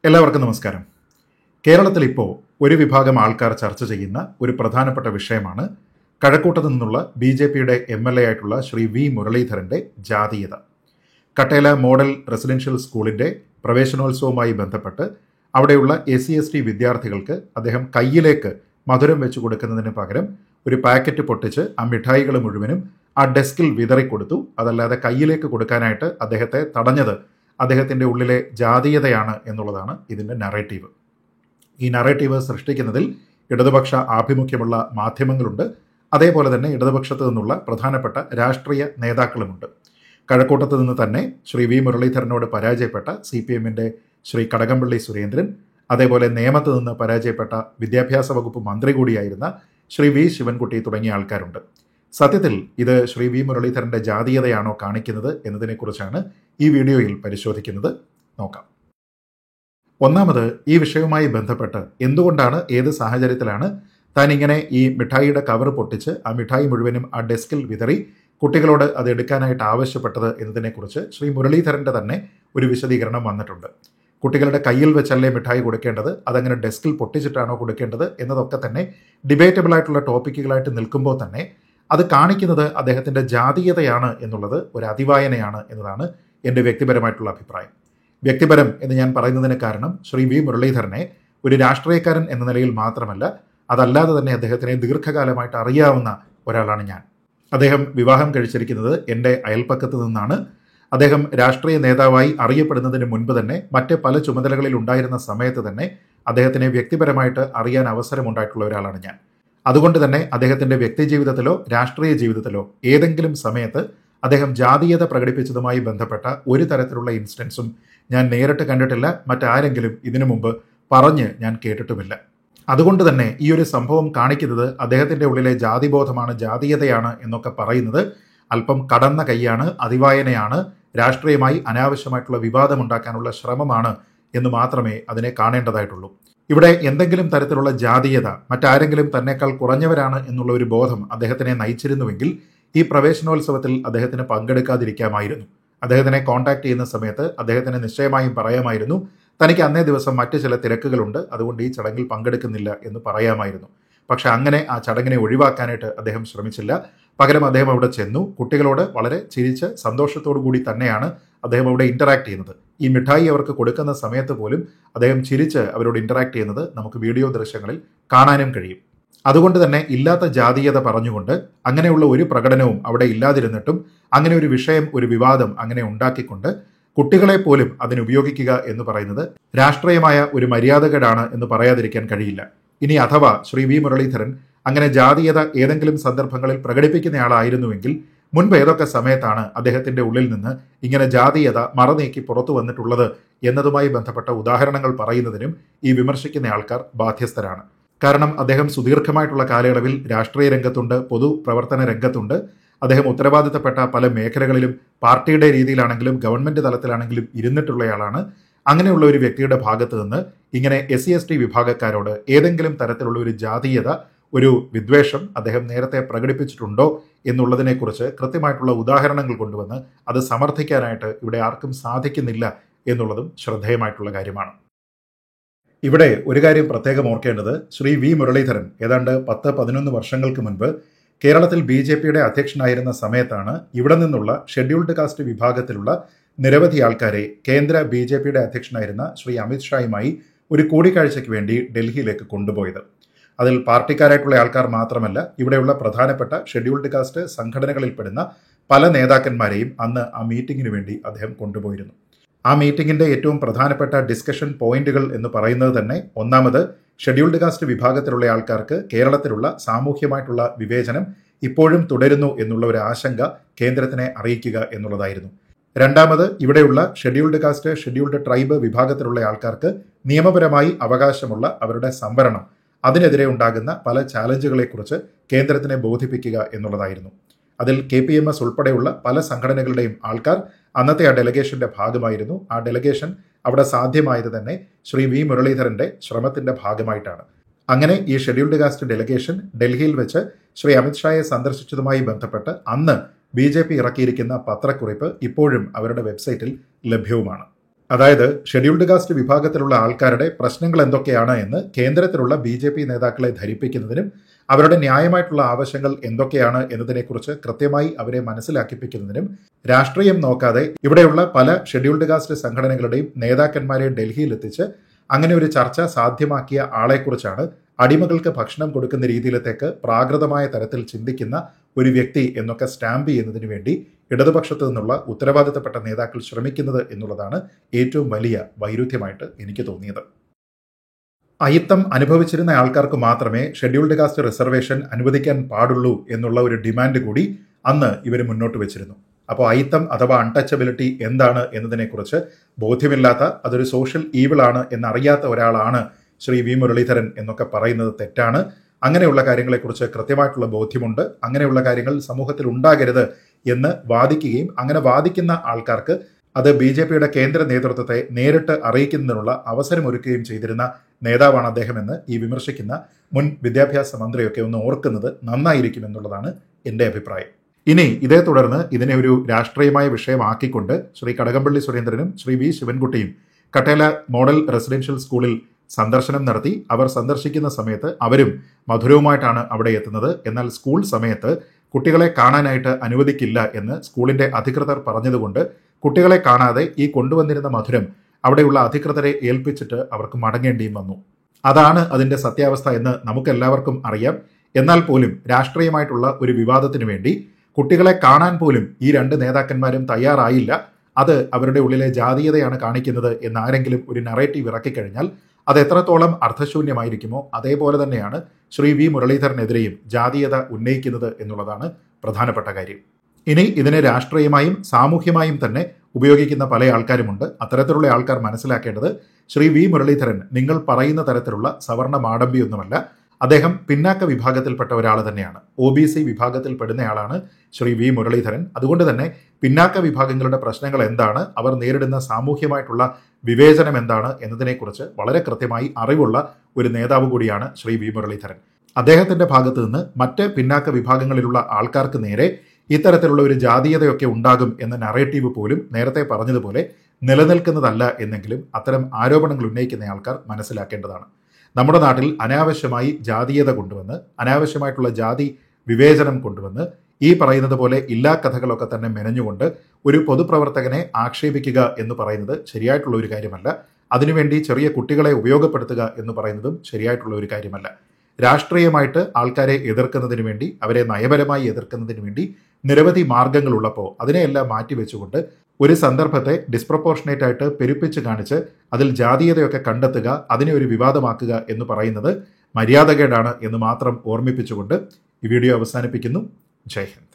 എല്ലാവർക്കും നമസ്കാരം കേരളത്തിൽ ഇപ്പോൾ ഒരു വിഭാഗം ആൾക്കാർ ചർച്ച ചെയ്യുന്ന ഒരു പ്രധാനപ്പെട്ട വിഷയമാണ് കഴക്കൂട്ടത്ത് നിന്നുള്ള ബി ജെ പിയുടെ എം എൽ എ ആയിട്ടുള്ള ശ്രീ വി മുരളീധരന്റെ ജാതീയത കട്ടേല മോഡൽ റെസിഡൻഷ്യൽ സ്കൂളിന്റെ പ്രവേശനോത്സവവുമായി ബന്ധപ്പെട്ട് അവിടെയുള്ള എസ് സി എസ് ടി വിദ്യാർത്ഥികൾക്ക് അദ്ദേഹം കയ്യിലേക്ക് മധുരം വെച്ച് കൊടുക്കുന്നതിന് പകരം ഒരു പാക്കറ്റ് പൊട്ടിച്ച് ആ മിഠായികൾ മുഴുവനും ആ ഡെസ്കിൽ വിതറിക്കൊടുത്തു അതല്ലാതെ കയ്യിലേക്ക് കൊടുക്കാനായിട്ട് അദ്ദേഹത്തെ തടഞ്ഞത് അദ്ദേഹത്തിൻ്റെ ഉള്ളിലെ ജാതീയതയാണ് എന്നുള്ളതാണ് ഇതിൻ്റെ നറേറ്റീവ് ഈ നറേറ്റീവ് സൃഷ്ടിക്കുന്നതിൽ ഇടതുപക്ഷ ആഭിമുഖ്യമുള്ള മാധ്യമങ്ങളുണ്ട് അതേപോലെ തന്നെ ഇടതുപക്ഷത്തു നിന്നുള്ള പ്രധാനപ്പെട്ട രാഷ്ട്രീയ നേതാക്കളുമുണ്ട് കഴക്കൂട്ടത്ത് നിന്ന് തന്നെ ശ്രീ വി മുരളീധരനോട് പരാജയപ്പെട്ട സി പി എമ്മിൻ്റെ ശ്രീ കടകംപള്ളി സുരേന്ദ്രൻ അതേപോലെ നേമത്ത് നിന്ന് പരാജയപ്പെട്ട വിദ്യാഭ്യാസ വകുപ്പ് മന്ത്രി കൂടിയായിരുന്ന ശ്രീ വി ശിവൻകുട്ടി തുടങ്ങിയ ആൾക്കാരുണ്ട് സത്യത്തിൽ ഇത് ശ്രീ വി മുരളീധരന്റെ ജാതീയതയാണോ കാണിക്കുന്നത് എന്നതിനെക്കുറിച്ചാണ് ഈ വീഡിയോയിൽ പരിശോധിക്കുന്നത് നോക്കാം ഒന്നാമത് ഈ വിഷയവുമായി ബന്ധപ്പെട്ട് എന്തുകൊണ്ടാണ് ഏത് സാഹചര്യത്തിലാണ് താൻ ഇങ്ങനെ ഈ മിഠായിയുടെ കവർ പൊട്ടിച്ച് ആ മിഠായി മുഴുവനും ആ ഡെസ്കിൽ വിതറി കുട്ടികളോട് അത് എടുക്കാനായിട്ട് ആവശ്യപ്പെട്ടത് എന്നതിനെക്കുറിച്ച് ശ്രീ മുരളീധരന്റെ തന്നെ ഒരു വിശദീകരണം വന്നിട്ടുണ്ട് കുട്ടികളുടെ കയ്യിൽ വെച്ചല്ലേ മിഠായി കൊടുക്കേണ്ടത് അതങ്ങനെ ഡെസ്കിൽ പൊട്ടിച്ചിട്ടാണോ കൊടുക്കേണ്ടത് എന്നതൊക്കെ തന്നെ ഡിബേറ്റബിൾ ആയിട്ടുള്ള ടോപ്പിക്കുകളായിട്ട് നിൽക്കുമ്പോൾ തന്നെ അത് കാണിക്കുന്നത് അദ്ദേഹത്തിൻ്റെ ജാതീയതയാണ് എന്നുള്ളത് ഒരു അതിവായനയാണ് എന്നതാണ് എൻ്റെ വ്യക്തിപരമായിട്ടുള്ള അഭിപ്രായം വ്യക്തിപരം എന്ന് ഞാൻ പറയുന്നതിന് കാരണം ശ്രീ വി മുരളീധരനെ ഒരു രാഷ്ട്രീയക്കാരൻ എന്ന നിലയിൽ മാത്രമല്ല അതല്ലാതെ തന്നെ അദ്ദേഹത്തിനെ ദീർഘകാലമായിട്ട് അറിയാവുന്ന ഒരാളാണ് ഞാൻ അദ്ദേഹം വിവാഹം കഴിച്ചിരിക്കുന്നത് എൻ്റെ അയൽപ്പക്കത്ത് നിന്നാണ് അദ്ദേഹം രാഷ്ട്രീയ നേതാവായി അറിയപ്പെടുന്നതിന് മുൻപ് തന്നെ മറ്റ് പല ചുമതലകളിൽ ഉണ്ടായിരുന്ന സമയത്ത് തന്നെ അദ്ദേഹത്തിനെ വ്യക്തിപരമായിട്ട് അറിയാൻ അവസരമുണ്ടായിട്ടുള്ള ഒരാളാണ് ഞാൻ അതുകൊണ്ട് തന്നെ അദ്ദേഹത്തിന്റെ വ്യക്തി ജീവിതത്തിലോ രാഷ്ട്രീയ ജീവിതത്തിലോ ഏതെങ്കിലും സമയത്ത് അദ്ദേഹം ജാതീയത പ്രകടിപ്പിച്ചതുമായി ബന്ധപ്പെട്ട ഒരു തരത്തിലുള്ള ഇൻസ്റ്റൻസും ഞാൻ നേരിട്ട് കണ്ടിട്ടില്ല മറ്റാരെങ്കിലും ഇതിനു മുമ്പ് പറഞ്ഞ് ഞാൻ കേട്ടിട്ടുമില്ല അതുകൊണ്ട് തന്നെ ഈ ഒരു സംഭവം കാണിക്കുന്നത് അദ്ദേഹത്തിന്റെ ഉള്ളിലെ ജാതിബോധമാണ് ജാതീയതയാണ് എന്നൊക്കെ പറയുന്നത് അല്പം കടന്ന കൈയാണ് അതിവായനയാണ് രാഷ്ട്രീയമായി അനാവശ്യമായിട്ടുള്ള വിവാദമുണ്ടാക്കാനുള്ള ശ്രമമാണ് എന്ന് മാത്രമേ അതിനെ കാണേണ്ടതായിട്ടുള്ളൂ ഇവിടെ എന്തെങ്കിലും തരത്തിലുള്ള ജാതീയത മറ്റാരെങ്കിലും തന്നെക്കാൾ കുറഞ്ഞവരാണ് എന്നുള്ള ഒരു ബോധം അദ്ദേഹത്തിനെ നയിച്ചിരുന്നുവെങ്കിൽ ഈ പ്രവേശനോത്സവത്തിൽ അദ്ദേഹത്തിന് പങ്കെടുക്കാതിരിക്കാമായിരുന്നു അദ്ദേഹത്തിനെ കോൺടാക്ട് ചെയ്യുന്ന സമയത്ത് അദ്ദേഹത്തിന് നിശ്ചയമായും പറയാമായിരുന്നു തനിക്ക് അന്നേ ദിവസം മറ്റ് ചില തിരക്കുകളുണ്ട് അതുകൊണ്ട് ഈ ചടങ്ങിൽ പങ്കെടുക്കുന്നില്ല എന്ന് പറയാമായിരുന്നു പക്ഷെ അങ്ങനെ ആ ചടങ്ങിനെ ഒഴിവാക്കാനായിട്ട് അദ്ദേഹം ശ്രമിച്ചില്ല പകരം അദ്ദേഹം അവിടെ ചെന്നു കുട്ടികളോട് വളരെ ചിരിച്ച് സന്തോഷത്തോടു കൂടി തന്നെയാണ് അദ്ദേഹം അവിടെ ഇന്ററാക്ട് ചെയ്യുന്നത് ഈ മിഠായി അവർക്ക് കൊടുക്കുന്ന സമയത്ത് പോലും അദ്ദേഹം ചിരിച്ച് അവരോട് ഇന്ററാക്ട് ചെയ്യുന്നത് നമുക്ക് വീഡിയോ ദൃശ്യങ്ങളിൽ കാണാനും കഴിയും അതുകൊണ്ട് തന്നെ ഇല്ലാത്ത ജാതീയത പറഞ്ഞുകൊണ്ട് അങ്ങനെയുള്ള ഒരു പ്രകടനവും അവിടെ ഇല്ലാതിരുന്നിട്ടും അങ്ങനെ ഒരു വിഷയം ഒരു വിവാദം അങ്ങനെ ഉണ്ടാക്കിക്കൊണ്ട് കുട്ടികളെ പോലും അതിനുപയോഗിക്കുക എന്ന് പറയുന്നത് രാഷ്ട്രീയമായ ഒരു മര്യാദകേടാണ് എന്ന് പറയാതിരിക്കാൻ കഴിയില്ല ഇനി അഥവാ ശ്രീ വി മുരളീധരൻ അങ്ങനെ ജാതീയത ഏതെങ്കിലും സന്ദർഭങ്ങളിൽ പ്രകടിപ്പിക്കുന്നയാളായിരുന്നുവെങ്കിൽ മുൻപ് ഏതൊക്കെ സമയത്താണ് അദ്ദേഹത്തിന്റെ ഉള്ളിൽ നിന്ന് ഇങ്ങനെ ജാതീയത മറനീക്കി പുറത്തു വന്നിട്ടുള്ളത് എന്നതുമായി ബന്ധപ്പെട്ട ഉദാഹരണങ്ങൾ പറയുന്നതിനും ഈ വിമർശിക്കുന്ന ആൾക്കാർ ബാധ്യസ്ഥരാണ് കാരണം അദ്ദേഹം സുദീർഘമായിട്ടുള്ള കാലയളവിൽ രാഷ്ട്രീയ രംഗത്തുണ്ട് പൊതു പ്രവർത്തന രംഗത്തുണ്ട് അദ്ദേഹം ഉത്തരവാദിത്തപ്പെട്ട പല മേഖലകളിലും പാർട്ടിയുടെ രീതിയിലാണെങ്കിലും ഗവൺമെന്റ് തലത്തിലാണെങ്കിലും ഇരുന്നിട്ടുള്ളയാളാണ് അങ്ങനെയുള്ള ഒരു വ്യക്തിയുടെ ഭാഗത്ത് നിന്ന് ഇങ്ങനെ എസ് സി എസ് ടി വിഭാഗക്കാരോട് ഏതെങ്കിലും തരത്തിലുള്ള ഒരു ജാതീയത ഒരു വിദ്വേഷം അദ്ദേഹം നേരത്തെ പ്രകടിപ്പിച്ചിട്ടുണ്ടോ എന്നുള്ളതിനെക്കുറിച്ച് കൃത്യമായിട്ടുള്ള ഉദാഹരണങ്ങൾ കൊണ്ടുവന്ന് അത് സമർത്ഥിക്കാനായിട്ട് ഇവിടെ ആർക്കും സാധിക്കുന്നില്ല എന്നുള്ളതും ശ്രദ്ധേയമായിട്ടുള്ള കാര്യമാണ് ഇവിടെ ഒരു കാര്യം പ്രത്യേകം ഓർക്കേണ്ടത് ശ്രീ വി മുരളീധരൻ ഏതാണ്ട് പത്ത് പതിനൊന്ന് വർഷങ്ങൾക്ക് മുൻപ് കേരളത്തിൽ ബി ജെ പിയുടെ അധ്യക്ഷനായിരുന്ന സമയത്താണ് ഇവിടെ നിന്നുള്ള ഷെഡ്യൂൾഡ് കാസ്റ്റ് വിഭാഗത്തിലുള്ള നിരവധി ആൾക്കാരെ കേന്ദ്ര ബി ജെ പിയുടെ അധ്യക്ഷനായിരുന്ന ശ്രീ അമിത്ഷായുമായി ഒരു കൂടിക്കാഴ്ചയ്ക്ക് വേണ്ടി ഡൽഹിയിലേക്ക് കൊണ്ടുപോയത് അതിൽ പാർട്ടിക്കാരായിട്ടുള്ള ആൾക്കാർ മാത്രമല്ല ഇവിടെയുള്ള പ്രധാനപ്പെട്ട ഷെഡ്യൂൾഡ് കാസ്റ്റ് സംഘടനകളിൽപ്പെടുന്ന പല നേതാക്കന്മാരെയും അന്ന് ആ മീറ്റിംഗിന് വേണ്ടി അദ്ദേഹം കൊണ്ടുപോയിരുന്നു ആ മീറ്റിംഗിന്റെ ഏറ്റവും പ്രധാനപ്പെട്ട ഡിസ്കഷൻ പോയിന്റുകൾ എന്ന് പറയുന്നത് തന്നെ ഒന്നാമത് ഷെഡ്യൂൾഡ് കാസ്റ്റ് വിഭാഗത്തിലുള്ള ആൾക്കാർക്ക് കേരളത്തിലുള്ള സാമൂഹ്യമായിട്ടുള്ള വിവേചനം ഇപ്പോഴും തുടരുന്നു എന്നുള്ള ഒരു ആശങ്ക കേന്ദ്രത്തിനെ അറിയിക്കുക എന്നുള്ളതായിരുന്നു രണ്ടാമത് ഇവിടെയുള്ള ഷെഡ്യൂൾഡ് കാസ്റ്റ് ഷെഡ്യൂൾഡ് ട്രൈബ് വിഭാഗത്തിലുള്ള ആൾക്കാർക്ക് നിയമപരമായി അവകാശമുള്ള അവരുടെ സംവരണം അതിനെതിരെ ഉണ്ടാകുന്ന പല ചാലഞ്ചുകളെക്കുറിച്ച് കേന്ദ്രത്തിനെ ബോധിപ്പിക്കുക എന്നുള്ളതായിരുന്നു അതിൽ കെ പി എം എസ് ഉൾപ്പെടെയുള്ള പല സംഘടനകളുടെയും ആൾക്കാർ അന്നത്തെ ആ ഡെലഗേഷന്റെ ഭാഗമായിരുന്നു ആ ഡെലഗേഷൻ അവിടെ സാധ്യമായത് തന്നെ ശ്രീ വി മുരളീധരന്റെ ശ്രമത്തിന്റെ ഭാഗമായിട്ടാണ് അങ്ങനെ ഈ ഷെഡ്യൂൾഡ് കാസ്റ്റ് ഡെലഗേഷൻ ഡൽഹിയിൽ വെച്ച് ശ്രീ അമിത്ഷായെ സന്ദർശിച്ചതുമായി ബന്ധപ്പെട്ട് അന്ന് ബി ജെ പി ഇറക്കിയിരിക്കുന്ന പത്രക്കുറിപ്പ് ഇപ്പോഴും അവരുടെ വെബ്സൈറ്റിൽ ലഭ്യവുമാണ് അതായത് ഷെഡ്യൂൾഡ് കാസ്റ്റ് വിഭാഗത്തിലുള്ള ആൾക്കാരുടെ പ്രശ്നങ്ങൾ എന്തൊക്കെയാണ് എന്ന് കേന്ദ്രത്തിലുള്ള ബി ജെ പി നേതാക്കളെ ധരിപ്പിക്കുന്നതിനും അവരുടെ ന്യായമായിട്ടുള്ള ആവശ്യങ്ങൾ എന്തൊക്കെയാണ് എന്നതിനെക്കുറിച്ച് കൃത്യമായി അവരെ മനസ്സിലാക്കിപ്പിക്കുന്നതിനും രാഷ്ട്രീയം നോക്കാതെ ഇവിടെയുള്ള പല ഷെഡ്യൂൾഡ് കാസ്റ്റ് സംഘടനകളുടെയും നേതാക്കന്മാരെ ഡൽഹിയിൽ എത്തിച്ച് അങ്ങനെ ഒരു ചർച്ച സാധ്യമാക്കിയ ആളെക്കുറിച്ചാണ് അടിമകൾക്ക് ഭക്ഷണം കൊടുക്കുന്ന രീതിയിലത്തേക്ക് പ്രാകൃതമായ തരത്തിൽ ചിന്തിക്കുന്ന ഒരു വ്യക്തി എന്നൊക്കെ സ്റ്റാമ്പ് ചെയ്യുന്നതിന് വേണ്ടി ഇടതുപക്ഷത്തു നിന്നുള്ള ഉത്തരവാദിത്തപ്പെട്ട നേതാക്കൾ ശ്രമിക്കുന്നത് എന്നുള്ളതാണ് ഏറ്റവും വലിയ വൈരുദ്ധ്യമായിട്ട് എനിക്ക് തോന്നിയത് അയിത്തം അനുഭവിച്ചിരുന്ന ആൾക്കാർക്ക് മാത്രമേ ഷെഡ്യൂൾഡ് കാസ്റ്റ് റിസർവേഷൻ അനുവദിക്കാൻ പാടുള്ളൂ എന്നുള്ള ഒരു ഡിമാൻഡ് കൂടി അന്ന് ഇവർ മുന്നോട്ട് വെച്ചിരുന്നു അപ്പോൾ അയിത്തം അഥവാ അൺടച്ചബിലിറ്റി എന്താണ് എന്നതിനെക്കുറിച്ച് ബോധ്യമില്ലാത്ത അതൊരു സോഷ്യൽ ഈവിൾ ആണ് എന്നറിയാത്ത ഒരാളാണ് ശ്രീ വി മുരളീധരൻ എന്നൊക്കെ പറയുന്നത് തെറ്റാണ് അങ്ങനെയുള്ള കാര്യങ്ങളെക്കുറിച്ച് കൃത്യമായിട്ടുള്ള ബോധ്യമുണ്ട് അങ്ങനെയുള്ള കാര്യങ്ങൾ സമൂഹത്തിൽ ഉണ്ടാകരുത് എന്ന് വാദിക്കുകയും അങ്ങനെ വാദിക്കുന്ന ആൾക്കാർക്ക് അത് ബി ജെ പിയുടെ കേന്ദ്ര നേതൃത്വത്തെ നേരിട്ട് അറിയിക്കുന്നതിനുള്ള അവസരമൊരുക്കുകയും ചെയ്തിരുന്ന നേതാവാണ് അദ്ദേഹമെന്ന് ഈ വിമർശിക്കുന്ന മുൻ വിദ്യാഭ്യാസ മന്ത്രിയൊക്കെ ഒന്ന് ഓർക്കുന്നത് നന്നായിരിക്കും എന്നുള്ളതാണ് എൻ്റെ അഭിപ്രായം ഇനി ഇതേ തുടർന്ന് ഇതിനെ ഒരു രാഷ്ട്രീയമായ വിഷയമാക്കിക്കൊണ്ട് ശ്രീ കടകംപള്ളി സുരേന്ദ്രനും ശ്രീ വി ശിവൻകുട്ടിയും കട്ടേല മോഡൽ റെസിഡൻഷ്യൽ സ്കൂളിൽ സന്ദർശനം നടത്തി അവർ സന്ദർശിക്കുന്ന സമയത്ത് അവരും മധുരവുമായിട്ടാണ് അവിടെ എത്തുന്നത് എന്നാൽ സ്കൂൾ സമയത്ത് കുട്ടികളെ കാണാനായിട്ട് അനുവദിക്കില്ല എന്ന് സ്കൂളിന്റെ അധികൃതർ പറഞ്ഞതുകൊണ്ട് കുട്ടികളെ കാണാതെ ഈ കൊണ്ടുവന്നിരുന്ന മധുരം അവിടെയുള്ള അധികൃതരെ ഏൽപ്പിച്ചിട്ട് അവർക്ക് മടങ്ങേണ്ടിയും വന്നു അതാണ് അതിന്റെ സത്യാവസ്ഥ എന്ന് നമുക്കെല്ലാവർക്കും അറിയാം എന്നാൽ പോലും രാഷ്ട്രീയമായിട്ടുള്ള ഒരു വിവാദത്തിന് വേണ്ടി കുട്ടികളെ കാണാൻ പോലും ഈ രണ്ട് നേതാക്കന്മാരും തയ്യാറായില്ല അത് അവരുടെ ഉള്ളിലെ ജാതീയതയാണ് കാണിക്കുന്നത് എന്ന് ആരെങ്കിലും ഒരു നറേറ്റീവ് ഇറക്കിക്കഴിഞ്ഞാൽ അത് എത്രത്തോളം അർത്ഥശൂന്യമായിരിക്കുമോ അതേപോലെ തന്നെയാണ് ശ്രീ വി മുരളീധരനെതിരെയും ജാതീയത ഉന്നയിക്കുന്നത് എന്നുള്ളതാണ് പ്രധാനപ്പെട്ട കാര്യം ഇനി ഇതിനെ രാഷ്ട്രീയമായും സാമൂഹ്യമായും തന്നെ ഉപയോഗിക്കുന്ന പല ആൾക്കാരുമുണ്ട് അത്തരത്തിലുള്ള ആൾക്കാർ മനസ്സിലാക്കേണ്ടത് ശ്രീ വി മുരളീധരൻ നിങ്ങൾ പറയുന്ന തരത്തിലുള്ള സവർണ മാടമ്പിയൊന്നുമല്ല അദ്ദേഹം പിന്നാക്ക വിഭാഗത്തിൽപ്പെട്ട ഒരാൾ തന്നെയാണ് ഒ ബി സി വിഭാഗത്തിൽപ്പെടുന്നയാളാണ് ശ്രീ വി മുരളീധരൻ അതുകൊണ്ട് തന്നെ പിന്നാക്ക വിഭാഗങ്ങളുടെ പ്രശ്നങ്ങൾ എന്താണ് അവർ നേരിടുന്ന സാമൂഹ്യമായിട്ടുള്ള വിവേചനം എന്താണ് എന്നതിനെക്കുറിച്ച് വളരെ കൃത്യമായി അറിവുള്ള ഒരു നേതാവ് കൂടിയാണ് ശ്രീ വി മുരളീധരൻ അദ്ദേഹത്തിന്റെ ഭാഗത്തു നിന്ന് മറ്റ് പിന്നാക്ക വിഭാഗങ്ങളിലുള്ള ആൾക്കാർക്ക് നേരെ ഇത്തരത്തിലുള്ള ഒരു ജാതീയതയൊക്കെ ഉണ്ടാകും എന്ന നറേറ്റീവ് പോലും നേരത്തെ പറഞ്ഞതുപോലെ നിലനിൽക്കുന്നതല്ല എന്നെങ്കിലും അത്തരം ആരോപണങ്ങൾ ഉന്നയിക്കുന്ന ആൾക്കാർ മനസ്സിലാക്കേണ്ടതാണ് നമ്മുടെ നാട്ടിൽ അനാവശ്യമായി ജാതീയത കൊണ്ടുവന്ന് അനാവശ്യമായിട്ടുള്ള ജാതി വിവേചനം കൊണ്ടുവന്ന് ഈ പറയുന്നത് പോലെ ഇല്ലാ കഥകളൊക്കെ തന്നെ മെനഞ്ഞുകൊണ്ട് ഒരു പൊതുപ്രവർത്തകനെ ആക്ഷേപിക്കുക എന്ന് പറയുന്നത് ശരിയായിട്ടുള്ള ഒരു കാര്യമല്ല അതിനുവേണ്ടി ചെറിയ കുട്ടികളെ ഉപയോഗപ്പെടുത്തുക എന്ന് പറയുന്നതും ശരിയായിട്ടുള്ള ഒരു കാര്യമല്ല രാഷ്ട്രീയമായിട്ട് ആൾക്കാരെ എതിർക്കുന്നതിന് വേണ്ടി അവരെ നയപരമായി എതിർക്കുന്നതിന് വേണ്ടി നിരവധി മാർഗങ്ങളുള്ളപ്പോൾ അതിനെയെല്ലാം മാറ്റിവെച്ചുകൊണ്ട് ഒരു സന്ദർഭത്തെ ഡിസ്പ്രപ്പോർഷനേറ്റ് ആയിട്ട് പെരുപ്പിച്ച് കാണിച്ച് അതിൽ ജാതീയതയൊക്കെ കണ്ടെത്തുക അതിനെ ഒരു വിവാദമാക്കുക എന്ന് പറയുന്നത് മര്യാദകേടാണ് എന്ന് മാത്രം ഓർമ്മിപ്പിച്ചുകൊണ്ട് ഈ വീഡിയോ അവസാനിപ്പിക്കുന്നു ജയ് ഹിന്ദ്